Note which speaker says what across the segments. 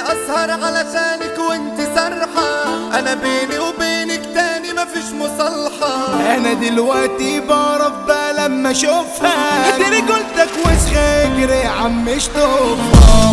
Speaker 1: اسهر علشانك وانت سرحة انا بيني وبينك تاني مفيش مصالحة
Speaker 2: انا دلوقتي بعرف بقى لما اشوفها دي رجولتك وسخة اجري يا عم اشطفها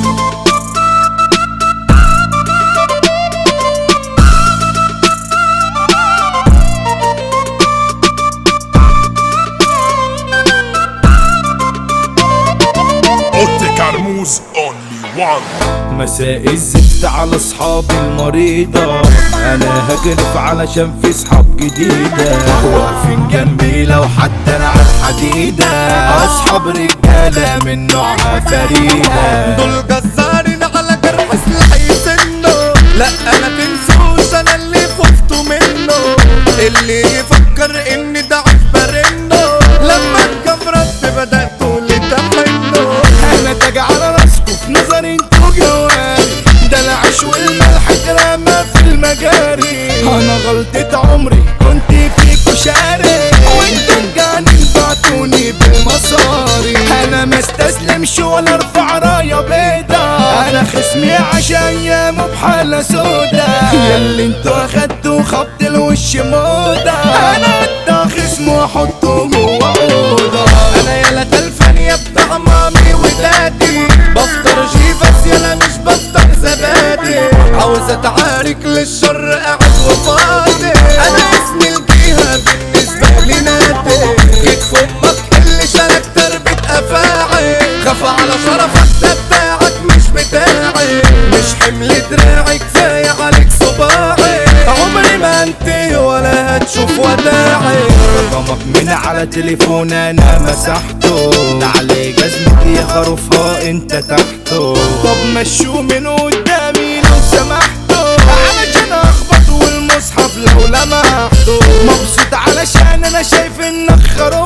Speaker 3: Otte Carmouze only one
Speaker 2: مساء الزفت على اصحابي المريضة انا هجرف علشان في صحاب جديدة واقفين جنبي لو حتى انا على الحديدة اصحاب رجالة من نوعها فريدة
Speaker 1: دول جزارين على جرح سلاح يسنه لا انا تنسوش انا اللي خفته منه اللي يفكر اني ضعيف برنه لما اتكبرت بدأت تقولي تحنه
Speaker 2: انا تاج على راسكو في نظري انتو جواري ده العيش والملح اترمى في المجاري انا غلطة عمري كنت فيكو شاري وانتو الجانين بعتوني بالمصاري انا مستسلمش ولا ارفع راية بيضا انا خصمي عشان يامو بحالة سودا ياللي انتو اخدتوا خبط الوش موضة انا ادى خصم واحطه جوا اوضة
Speaker 1: انا يالا تلفن يا بتاع مامي ودادي بفطر جيفس يالا مش بفطر زبادي عاوز اتعارك للشر قاعد وفاضي انا اسمي الجيهة بالنسبة لي نادي كتف امك اللي شارك تربة افاعي خاف على شرفك ده بتاعك مش بتاعي مش حمل دراعي كفاية عليك صباعي عمري ما انتهي ولا هتشوف وداعي
Speaker 2: رقمك من على تليفون انا مسحته ده عليه جزمتي يا خروفها انت تحته طب مشوه من قدامي لو سمحتوا علشان اخبط والمصحف لو لمحته مبسوط علشان انا شايف انك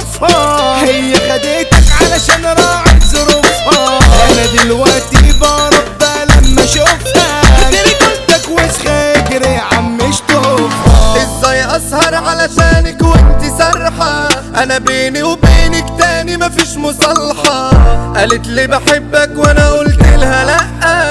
Speaker 2: خروفها هي خدتك علشان راعت ظروفها انا دلوقتي بعرف بقى لما اشوفها دي رجولتك وسخة اجري يا عم اشطفها
Speaker 1: ازاي اسهر علشانك وانت سرحة انا بيني وبينك تاني مفيش مصالحة قالت لي بحبك وانا قلت لها لا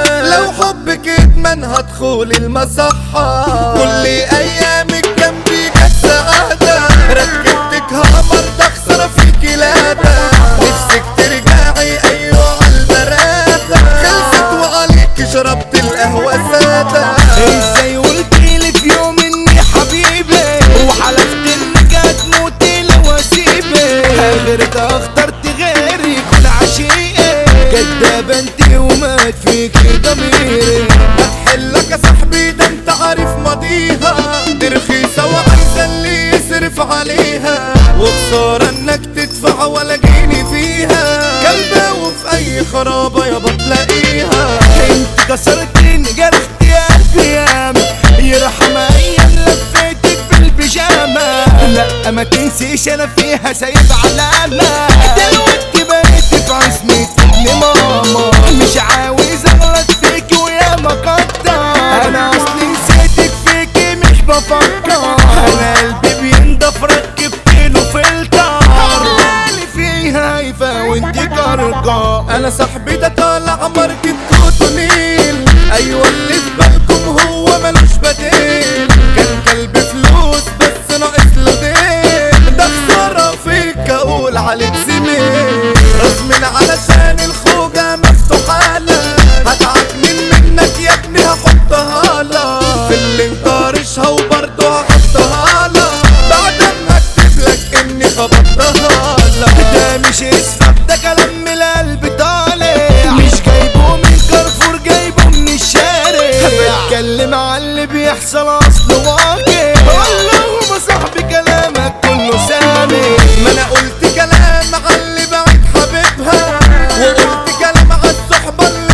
Speaker 1: لو حبك ادمن هدخل المصحة كل ايامك جنبي كانت سعادة ركبتك هامر تخسر فيكي لادا نفسك ترجعي ايوه عالبرادة خلصت وعليك شربت القهوة سادة
Speaker 2: ازاي قلتيلي في يوم اني حبيبي وحلفت انك هتموتي لو اسيبك غيرك اخترت غيري كل عشيقي كدابة انتي ومات فيكي ضميري
Speaker 1: هتحلك يا صاحبي ده انت عارف ماضيها دي رخيصة وعايزة اللي يصرف عليها وخسارة انك تدفع ولا جيني فيها كلبة وفي اي خرابة يابا تلاقيها
Speaker 2: انت كسرتني جرحتي قلبي ياما يرحم ايام لفيتك بالبيجامة لا ما تنسيش انا فيها سايب علامة دلوقتي بقيت في عصمة ابن ماما مش عاوز اغلط فيكي ويا مقطع انا اصلي نسيتك فيكي مش بفكر انا قلبي بينضف ركبت له فلتر اللي فيها هيفا وانت كركة
Speaker 1: انا صاحبي ده طالع ماركة كوتونيل ايوه اللي في بالكم هو ملوش بديل كان كلب فلوس بس ناقص له دين ده خسارة فيك اقول عليك زميل رسم علشان الخوجة مفتوحة لك هتعكنن منك يا ابني هحطها لك في اللي انطرشها وبرضه هحطها لك بعد ما اكتب لك اني خبطتها لك
Speaker 2: ده مش اسفك ده كلام من القلب طالع مش جايبه من كارفور جايبه من الشارع بتكلم على اللي بيحصل اصل واقع اللهم صاحبي كلامك كله سامي
Speaker 1: ما انا قلت كلام على اللي بعيد حبيبها وقلت كلام على الصحبة اللي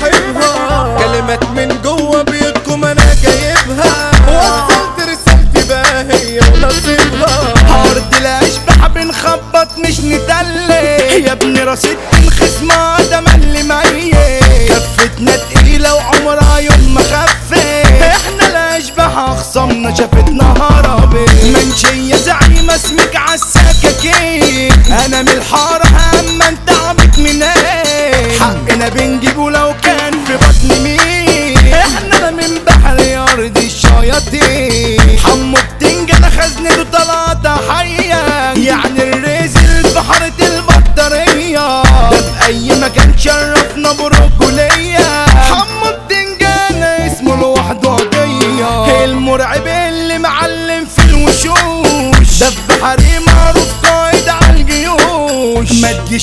Speaker 1: مصاحبها كلمات من جوه بيوتكم انا جايبها وصلت رسالتي بقى هي ونصيبها
Speaker 2: ارض الاشباح بنخبط مش نتلي يا ابني رصيد الخصم ده ملي معي كفتنا تقيلة وعمرها يوم ما خفت احنا الاشباح اخصمنا شافتنا هربت منشية زعيمة اسمك عالسكاكين انا من الحارة اما انت عبت من ايه حقنا بنجيبه لو كان في بطن مين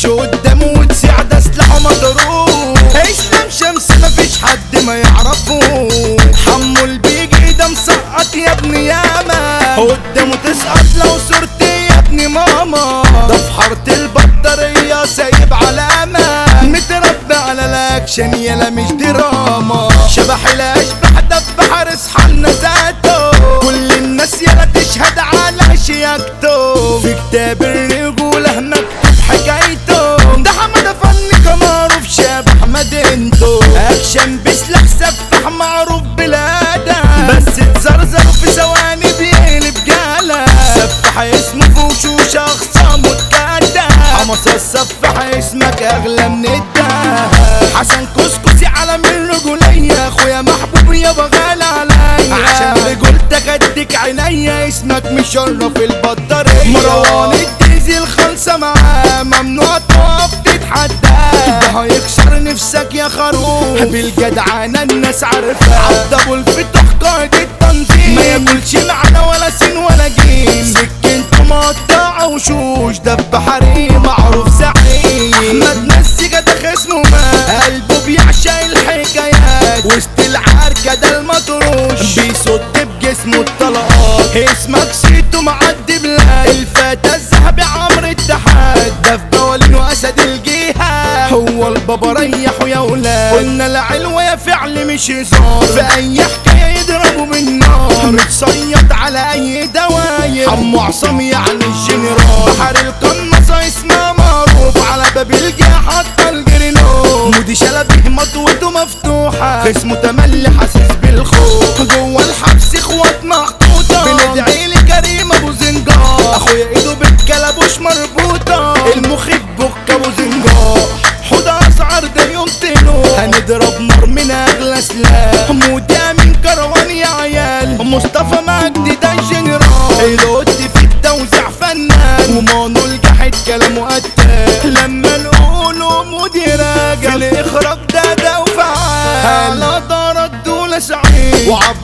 Speaker 2: تمشي قدامه وتسيع ده سلاحه مضروب اسلام شمس مفيش حد ما يعرفه حمو بيجي ده مسقط يا ابني ياما قدامه تسقط لو صورتي يا ابني ماما ده في حارة البطارية سايب علامة متربى على الاكشن يلا مش دراما شبح الاشبح دب حارس حالنا ذاته كل الناس يلا تشهد على شياكته في كتاب الرجولة مكتوب حكايته ده حمد فني معروف شبح مدينته اكشن بسلاح سفاح معروف بلاده بس اتزرزر في ثواني بيقلب جالة سفاح اسمه في وشوش اخصامه اتكدى حمص السفاح اسمك اغلى من الدهب حسن كسكسي علم الرجولية اخويا محبوب يا بغالى عليا عشان رجولتك اديك عينيا اسمك مشرف البطارية مروان الديزي الخلصة معاه ممنوع تقف تتحدى ده هيكسر نفسك يا خروف بالجدعانة الناس عارفة عبد ابو الفتح قائد التنظيم ما ياكلش معانا ولا سين ولا جيم سكنته مقطعة وشوش دب حريم معروف زعيم احمد نسيجة ده خصمه ما قلبه بيعشق الحكايات وسط العركة ده المطروش بيصد بجسمه الطلقات اسمك سيتو معدي بلاد الفتى الذهبي عمرو التحاد ده في بوالينه اسد الجهاد هو البابا ريحوا يا ولاد قلنا العلوة يا فعل مش هزار في اي حكاية يضربوا بالنار متصيد على اي دواير حمو عصام يعني الجنرال بحر القناصة اسمها معروف على باب الجهة حتى الجرينو مودي شلبي مطوته مفتوحة خصمه تملي حاسس بالخوف جوه الحبس اخوات محطوطة بندعي لكريم ابو زنجار اخويا ايده بالكلبوش مربوطة المخيف بك ابو زنجار حوض اسعار ده يمتنه هنضرب نار من اغلى سلاح مودة من كروان يا عيال مصطفى مجدي ده الجنرال القط في التوزيع فنان ومانو الجحد كلامه قتال لما نقوله مودي راجع في الاخراج ده ده وفعال على دار الدولة سعيد وعبد